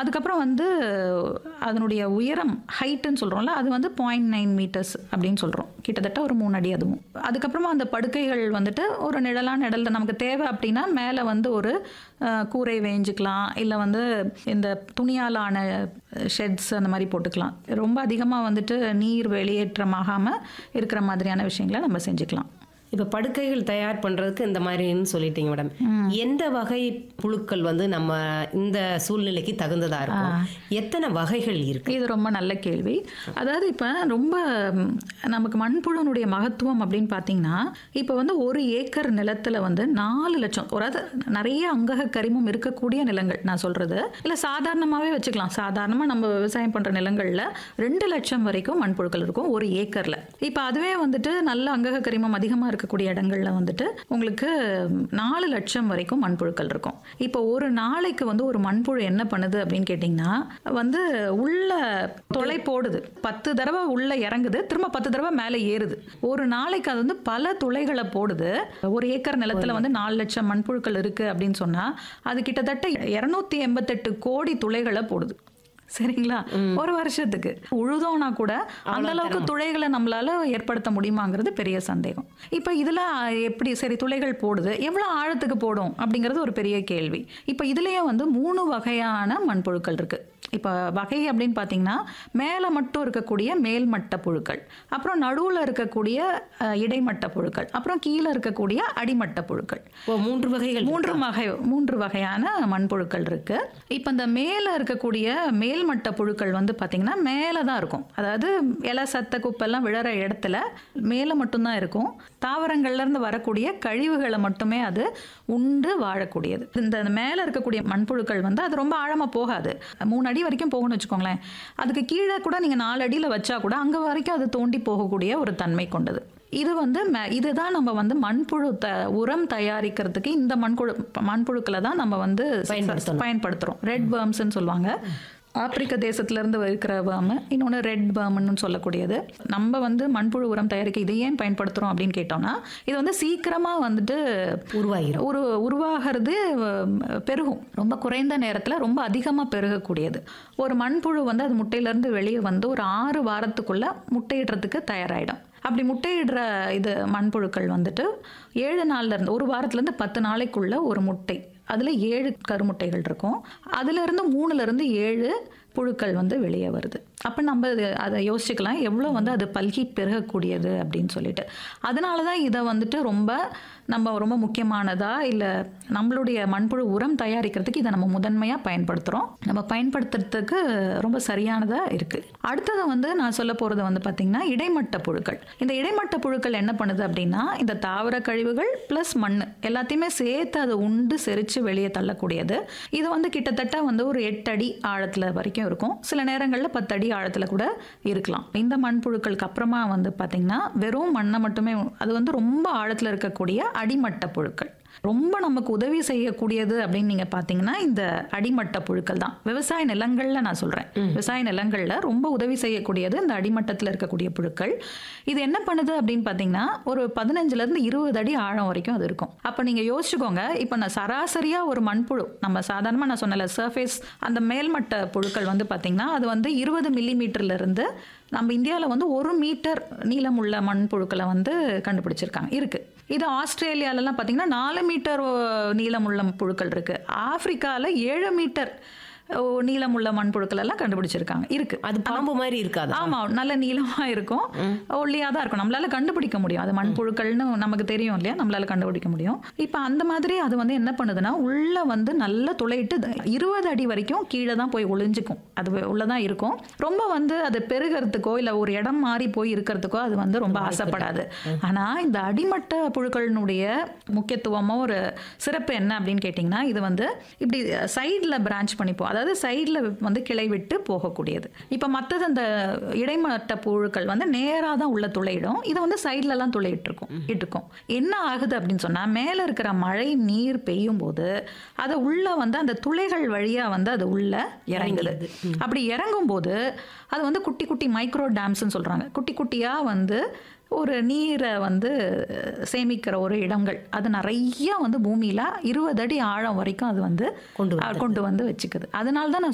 அதுக்கப்புறம் வந்து அதனுடைய உயரம் ஹைட்டுன்னு சொல்கிறோம்ல அது வந்து பாயிண்ட் நைன் மீட்டர்ஸ் அப்படின்னு சொல்கிறோம் கிட்டத்தட்ட ஒரு மூணு அடி அதுவும் அதுக்கப்புறமா அந்த படுக்கைகள் வந்துட்டு ஒரு நிழலான நிழல்ல நமக்கு தேவை அப்படின்னா மேலே வந்து ஒரு அஹ், கூரை வேஞ்சிக்கலாம் இல்லை வந்து இந்த துணியால் ஆன ஷெட்ஸ் அந்த மாதிரி போட்டுக்கலாம் ரொம்ப அதிகமாக வந்துட்டு நீர் வெளியேற்றமாகாமல் இருக்கிற மாதிரியான விஷயங்களை நம்ம செஞ்சுக்கலாம் இப்ப படுக்கைகள் தயார் பண்றதுக்கு இந்த மாதிரின்னு சொல்லிட்டீங்க மேடம் எந்த வகை புழுக்கள் வந்து நம்ம இந்த சூழ்நிலைக்கு தகுந்ததா இருக்கும் எத்தனை வகைகள் இருக்கு இது ரொம்ப நல்ல கேள்வி அதாவது இப்போ ரொம்ப ம், நமக்கு மண்புழுனுடைய மகத்துவம் அப்படின்னு பார்த்தீங்கன்னா இப்போ வந்து ஒரு ஏக்கர் நிலத்தில் வந்து நாலு லட்சம் ஒரு அது நிறைய அங்கக கரிமம் இருக்கக்கூடிய நிலங்கள் நான் சொல்கிறது இல்லை சாதாரணமாகவே வச்சுக்கலாம் சாதாரணமாக நம்ம விவசாயம் பண்ணுற நிலங்களில் ரெண்டு லட்சம் வரைக்கும் மண்புழுக்கள் இருக்கும் ஒரு ஏக்கரில் இப்போ அதுவே வந்துட்டு நல்ல அங்கக கரிமம் அதிகமாக இருக்கக்கூடிய இடங்கள்ல வந்துட்டு உங்களுக்கு ம், நாலு லட்சம் வரைக்கும் மண்புழுக்கள் இருக்கும் இப்போ ஒரு நாளைக்கு வந்து ஒரு மண்புழு என்ன பண்ணுது அப்படின்னு கேட்டிங்கன்னா வந்து உள்ள தொலை போடுது பத்து தடவை உள்ள இறங்குது திரும்ப பத்து தடவை மேலே ஏறுது ஒரு நாளைக்கு அது வந்து பல துளைகளை போடுது ஒரு ஏக்கர் நிலத்துல வந்து நாலு லட்சம் மண்புழுக்கள் இருக்கு அப்படின்னு சொன்னா அது கிட்டத்தட்ட இருநூத்தி எண்பத்தெட்டு கோடி துளைகளை போடுது சரிங்களா ஒரு வருஷத்துக்கு உழுதோம்னா கூட அந்த அளவுக்கு துளைகளை நம்மளால ஏற்படுத்த முடியுமாங்கிறது பெரிய சந்தேகம் இப்போ இதுல எப்படி சரி துளைகள் போடுது எவ்வளவு ஆழத்துக்கு போடும் அப்படிங்கிறது ஒரு பெரிய கேள்வி இப்போ இதுலயே வந்து மூணு வகையான மண்புழுக்கள் இருக்கு இப்போ வகை அப்படின்னு பார்த்தீங்கன்னா மேலே மட்டும் இருக்கக்கூடிய மேல்மட்ட புழுக்கள் அப்புறம் நடுவில் இருக்கக்கூடிய அஹ், இடைமட்ட புழுக்கள் அப்புறம் கீழே இருக்கக்கூடிய அடிமட்ட புழுக்கள் ஓ மூன்று வகைகள் மூன்று வகை மூன்று வகையான மண்புழுக்கள் இருக்கு இப்போ இந்த மேலே இருக்கக்கூடிய மேல்மட்ட புழுக்கள் வந்து பார்த்தீங்கன்னா மேலே தான் இருக்கும் அதாவது இலை சத்த குப்பெல்லாம் விழற இடத்துல மேலே மட்டும்தான் இருக்கும் தாவரங்கள்ல இருந்து வரக்கூடிய கழிவுகளை மட்டுமே அது உண்டு வாழக்கூடியது இந்த மேலே இருக்கக்கூடிய மண்புழுக்கள் வந்து அது ரொம்ப ஆழமாக போகாது மூணு அடி வரைக்கும் போகணும்னு வச்சுக்கோங்களேன் அதுக்கு கீழே கூட நீங்கள் நாலு அடியில் வச்சா கூட அங்கே வரைக்கும் அது தோண்டி போகக்கூடிய ஒரு தன்மை கொண்டது இது வந்து ம- இதுதான் நம்ம வந்து மண்புழு த உரம் தயாரிக்கிறதுக்கு இந்த மண்புழு மண்புழுக்களை தான் நம்ம வந்து பயன்படுத்தணும். பயன்படுத்துகிறோம் ரெட் பேர்ம்ஸ்ன்னு சொல்லுவாங்க ஆப்பிரிக்க தேசத்துல இருந்து இருக்கிற வேர்ம் இன்னொன்று ரெட் பேர்ம்னு சொல்லக்கூடியது நம்ம வந்து மண்புழு உரம் தயாரிக்க இதை ஏன் பயன்படுத்துகிறோம் அப்படின்னு கேட்டோம்னா இது வந்து சீக்கிரமாக வந்துட்டு உருவாகிரும் ஒரு உருவாகிறது அஹ், பெருகும் ரொம்ப குறைந்த நேரத்தில் ரொம்ப அதிகமாக பெருகக்கூடியது ஒரு மண்புழு வந்து அது முட்டையிலேருந்து வெளியே வந்து ஒரு ஆறு வாரத்துக்குள்ள முட்டையிடுறதுக்கு தயாராகிடும் அப்படி முட்டையிடுற இது மண்புழுக்கள் வந்துட்டு ஏழு நாள்ல இருந்து ஒரு வாரத்துலேருந்து பத்து நாளைக்குள்ள ஒரு முட்டை அதில் ஏழு கருமுட்டைகள் இருக்கும் அதுலேருந்து மூணுலேருந்து ஏழு புழுக்கள் வந்து வெளியே வருது அப்போ நம்ம இது அதை யோசிச்சுக்கலாம் எவ்வளோ வந்து அது பல்கி பெருகக்கூடியது அப்படின்னு சொல்லிட்டு அதனால தான் இதை வந்துட்டு ரொம்ப நம்ம ரொம்ப முக்கியமானதா இல்லை நம்மளுடைய மண்புழு உரம் தயாரிக்கிறதுக்கு இதை நம்ம முதன்மையாக பயன்படுத்துகிறோம் நம்ம பயன்படுத்துறதுக்கு ரொம்ப சரியானதாக இருக்குது அடுத்தது வந்து நான் சொல்ல போகிறது வந்து பார்த்திங்கன்னா இடைமட்ட புழுக்கள் இந்த இடைமட்ட புழுக்கள் என்ன பண்ணுது அப்படின்னா இந்த தாவர கழிவுகள் ப்ளஸ் மண் எல்லாத்தையுமே சேர்த்து அதை உண்டு செரித்து வெளியே தள்ளக்கூடியது இது வந்து கிட்டத்தட்ட வந்து ஒரு எட்டு அடி ஆழத்தில் வரைக்கும் இருக்கும் சில நேரங்களில் பத்து அடி ஆழத்தில் கூட இருக்கலாம் இந்த மண்புழுக்களுக்கு அப்புறமா வந்து பார்த்திங்கன்னா வெறும் மண்ணை மட்டுமே அது வந்து ரொம்ப ஆழத்தில் இருக்கக்கூடிய அடிமட்ட புழுக்கள் ரொம்ப நமக்கு உதவி செய்யக்கூடியது அப்படின்னு நீங்கள் பார்த்தீங்கன்னா இந்த அடிமட்ட புழுக்கள் தான் விவசாய நிலங்களில் நான் சொல்கிறேன் விவசாய நிலங்களில் ரொம்ப உதவி செய்யக்கூடியது இந்த அடிமட்டத்தில் இருக்கக்கூடிய புழுக்கள் இது என்ன பண்ணுது அப்படின்னு பார்த்தீங்கன்னா ஒரு பதினஞ்சுலேருந்து இருபது அடி ஆழம் வரைக்கும் அது இருக்கும் அப்போ நீங்கள் யோசிச்சுக்கோங்க இப்போ நான் சராசரியாக ஒரு மண்புழு நம்ம சாதாரணமாக நான் சொன்னல சர்ஃபேஸ் அந்த மேல்மட்ட புழுக்கள் வந்து பார்த்தீங்கன்னா அது வந்து இருபது மில்லிமீட்டர்லேருந்து நம்ம இந்தியாவில் வந்து ஒரு மீட்டர் நீளமுள்ள மண்புழுக்களை வந்து கண்டுபிடிச்சிருக்காங்க இருக்கு இது ஆஸ்திரேலியாலலாம் பார்த்தீங்கன்னா நாலு மீட்டர் நீளமுள்ள புழுக்கள் இருக்கு ஆப்பிரிக்காவில் ஏழு மீட்டர் ஓ, நீளமுள்ள மண்புழுக்கள் எல்லாம் கண்டுபிடிச்சிருக்காங்க இருக்கு அது பாம்பு மாதிரி இருக்காதா ஆமா நல்ல நீளமா இருக்கும் ஒல்லியா தான் இருக்கும் நம்மளால கண்டுபிடிக்க முடியும் அது மண்புழுக்கள்னு நமக்கு தெரியும் இல்லையா நம்மளால கண்டுபிடிக்க முடியும் இப்போ அந்த மாதிரி அது வந்து என்ன பண்ணுதுன்னா உள்ள வந்து நல்ல துளையிட்டு த- இருபது அடி வரைக்கும் கீழே தான் போய் ஒளிஞ்சுக்கும் அது வெ- உள்ளதான் இருக்கும் ரொம்ப வந்து அது பெருகிறதுக்கோ இல்ல ஒரு இடம் மாறி போய் இருக்கிறதுக்கோ அது வந்து ரொம்ப ஆசைப்படாது ஆனா இந்த அடிமட்ட புழுக்களினுடைய முக்கியத்துவமோ ஒரு சிறப்பு என்ன அப்படின்னு கேட்டிங்கன்னா இது வந்து இப்படி சைடில் பிரான்ச் பண்ணிப்போம் அதாவது சைடில் வந்து கிளை விட்டு போகக்கூடியது இப்போ மற்றது அந்த இடைமட்ட புழுக்கள் வந்து நேராக தான் உள்ள துளையிடும் இது வந்து சைட்லலாம் துளையிட்டு இருக்கும் இட்டுக்கும் என்ன ஆகுது அப்படின்னு சொன்னால் மேலே இருக்கிற மழை நீர் பெய்யும் போது அது உள்ள வந்து அந்த துளைகள் வழியாக வந்து அது உள்ள இறங்குது அப்படி இறங்கும் போது அது வந்து குட்டி குட்டி மைக்ரோ டேம்ஸ்னு சொல்கிறாங்க குட்டி குட்டியாக வந்து ஒரு நீரை வந்து சேமிக்கிற ஒரு இடங்கள் அது நிறைய வந்து பூமியில் இருபது அடி ஆழம் வரைக்கும் அது வந்து கொண்டு கொண்டு வந்து வச்சுக்குது அதனால தான் நான்